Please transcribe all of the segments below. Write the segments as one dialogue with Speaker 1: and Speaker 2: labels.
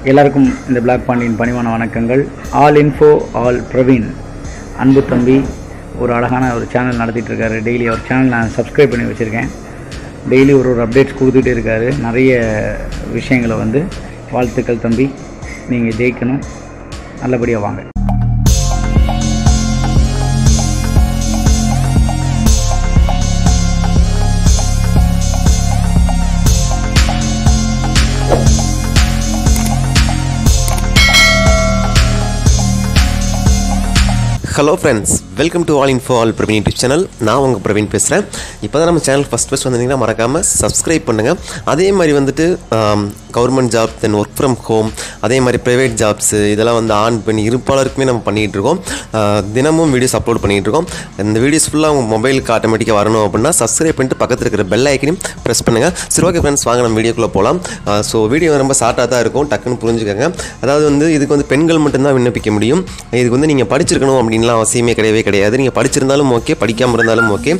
Speaker 1: எல்லாருக்கும் இந்த பிளாக் பாண்டியன் பணிவான வணக்கங்கள் ஆல் இன்ஃபோ ஆல் பிரவீன் அன்பு தம்பி ஒரு அழகான ஒரு சேனல் நடத்திட்டு இருக்காரு டெய்லி அவர் சேனல் நான் சப்ஸ்கிரைப் பண்ணி வச்சுருக்கேன் டெய்லி ஒரு ஒரு அப்டேட்ஸ் கொடுத்துட்டே இருக்காரு நிறைய விஷயங்களை வந்து வாழ்த்துக்கள் தம்பி நீங்கள் ஜெயிக்கணும் நல்லபடியாக வாங்க
Speaker 2: hello friends welcome to all info all Praveen YouTube channel நான் உங்கள் பிரவீன் பேசுகிறேன் இப்போ தான் நம்ம சேனல் ஃபஸ்ட் ஃபஸ்ட் வந்தீங்கன்னா மறக்காமல் சப்ஸ்கிரைப் பண்ணுங்கள் அதே மாதிரி வந்துட்டு government job then work from home அதே மாதிரி ப்ரைவேட் ஜாப்ஸு இதெல்லாம் வந்து ஆன் பண்ணி இருப்பாளருக்குமே நம்ம பண்ணிகிட்டு இருக்கோம் ஆஹ் தினமும் வீடியோஸ் அப்லோட் பண்ணிகிட்டு இருக்கோம் இந்த வீடியோஸ் ஃபுல்லாக உங்கள் மொபைலுக்கு ஆட்டோமேட்டிக்காக வரணும் அப்படின்னா சப்ஸ்கிரைப் பண்ணிட்டு பக்கத்தில் இருக்கிற பெல் ஐக்கனையும் ப்ரெஸ் பண்ணுங்கள் சரி ஓகே ஃப்ரெண்ட்ஸ் வாங்க நம்ம வீடியோக்குள்ளே போகலாம் ஸோ வீடியோ ரொம்ப ஷார்ட்டாக தான் இருக்கும் டக்குன்னு புரிஞ்சுக்கோங்க அதாவது வந்து இதுக்கு வந்து பெண்கள் மட்டும்தான் விண்ணப்பிக்க முடியும் இதுக்கு வந்து நீங்கள் படிச்சிருக்கணும் அப்படின்லாம் அவசியமே கிடையவே கிடையாது நீங்கள் படிச்சிருந்தாலும் ஓகே படிக்காமல் இருந்தாலும் ஓகே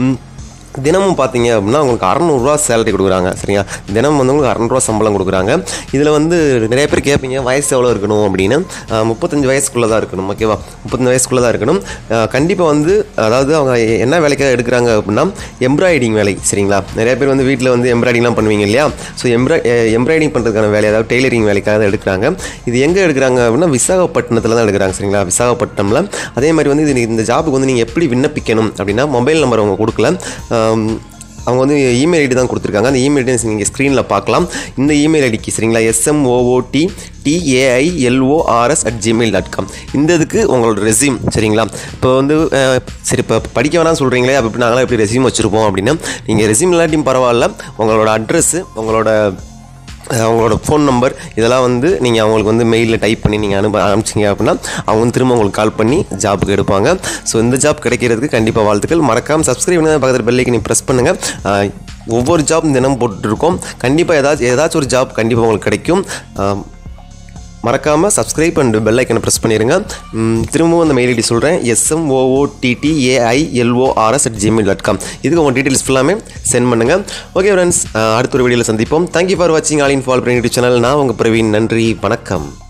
Speaker 2: தினமும் பார்த்தீங்க அப்படின்னா உங்களுக்கு அறநூறுவா சேலரி கொடுக்குறாங்க சரிங்களா தினம் வந்து உங்களுக்கு அறநூறுவா சம்பளம் கொடுக்குறாங்க இதில் வந்து நிறைய பேர் கேட்பீங்க வயசு எவ்வளோ இருக்கணும் அப்படின்னு ஆஹ் முப்பத்தஞ்சு வயசுக்குள்ளே தான் இருக்கணும் ஓகேவா முப்பத்தஞ்சு வயசுக்குள்ளே தான் இருக்கணும் கண்டிப்பாக வந்து அதாவது அவங்க என்ன வேலைக்காக எடுக்கிறாங்க அப்படின்னா எம்ப்ராய்டிங் வேலை சரிங்களா நிறைய பேர் வந்து வீட்டில் வந்து எம்ப்ராய்டிங்லாம் பண்ணுவீங்க இல்லையா ஸோ எம்ப்ராய் எம்ப்ராய்டிங் பண்ணுறதுக்கான வேலை அதாவது டெய்லரிங் வேலைக்காக தான் எடுக்கிறாங்க இது எங்கே எடுக்கிறாங்க அப்படின்னா விசாகப்பட்டினத்தில் தான் எடுக்கிறாங்க சரிங்களா விசாகப்பட்டினமில் அதே மாதிரி வந்து இது இந்த ஜாபுக்கு வந்து நீங்கள் எப்படி விண்ணப்பிக்கணும் அப்படின்னா மொபைல் நம்பர் அவங்க கொடுக்கல ஆம், அவங்க வந்து இமெயில் ஐடி தான் கொடுத்துருக்காங்க அந்த இமெயில் ஐடி நீங்கள் ஸ்க்ரீனில் பார்க்கலாம் இந்த இமெயில் ஐடிக்கு சரிங்களா எஸ்எம்ஓஓடி டிஏஐஎல்ஓஆர்எஸ் அட் ஜிமெயில் டாட் காம் இந்த இதுக்கு உங்களோட ரெஸ்யூம் சரிங்களா இப்போ வந்து அஹ், சரி இப்போ படிக்க வேணாம் சொல்கிறீங்களே அப்படி நாங்களாம் எப்படி ரெஸ்யூம் வச்சுருப்போம் அப்படின்னா நீங்கள் ரெஸ்யூம் இல்லாட்டியும் பரவாயில்ல உங்களோட அட்ரஸ்ஸு உங்களோட அஹ் அவங்களோட ஃபோன் நம்பர் இதெல்லாம் வந்து நீங்கள் அவங்களுக்கு வந்து மெயிலில் டைப் பண்ணி நீங்கள் அனுப்ப அனுப்பிச்சிங்க அப்படின்னா அவங்க வந்து திரும்ப உங்களுக்கு கால் பண்ணி ஜாப்புக்கு எடுப்பாங்க ஸோ இந்த ஜாப் கிடைக்கிறதுக்கு கண்டிப்பாக வாழ்த்துக்கள் மறக்காமல் சப்ஸ்கிரைப் பண்ணுங்க பக்கத்தில் பெல்லைக்கு நீங்கள் ப்ரெஸ் பண்ணுங்கள் அஹ் ஒவ்வொரு ஜாப் தினம் போட்டுருக்கோம் கண்டிப்பாக ஏதாச்சும் ஏதாச்சும் ஒரு ஜாப் கண்டிப்பாக உங்களுக்கு கிடைக்கும் அஹ் மறக்காமல் சப்ஸ்கிரைப் அண்ட் பெல் ஐக்கனை ப்ரெஸ் பண்ணிடுங்க ம், திரும்பவும் அந்த மெயில் ஐடி சொல்கிறேன் எஸ்எம்ஓஓடிடிஏஐஎல்ஓஆர்எஸ் அட் ஜிமெயில் டாட் காம் இதுக்கு உங்கள் டீட்டெயில்ஸ் ஃபுல்லாமே சென்ட் பண்ணுங்கள் ஓகே ஃப்ரெண்ட்ஸ் அடுத்த ஒரு வீடியோவில் சந்திப்போம் தேங்க்யூ ஃபார் வாட்சிங் all in all Praveen YouTube channel நான் உங்கள் பிரவீன் நன்றி வணக்கம்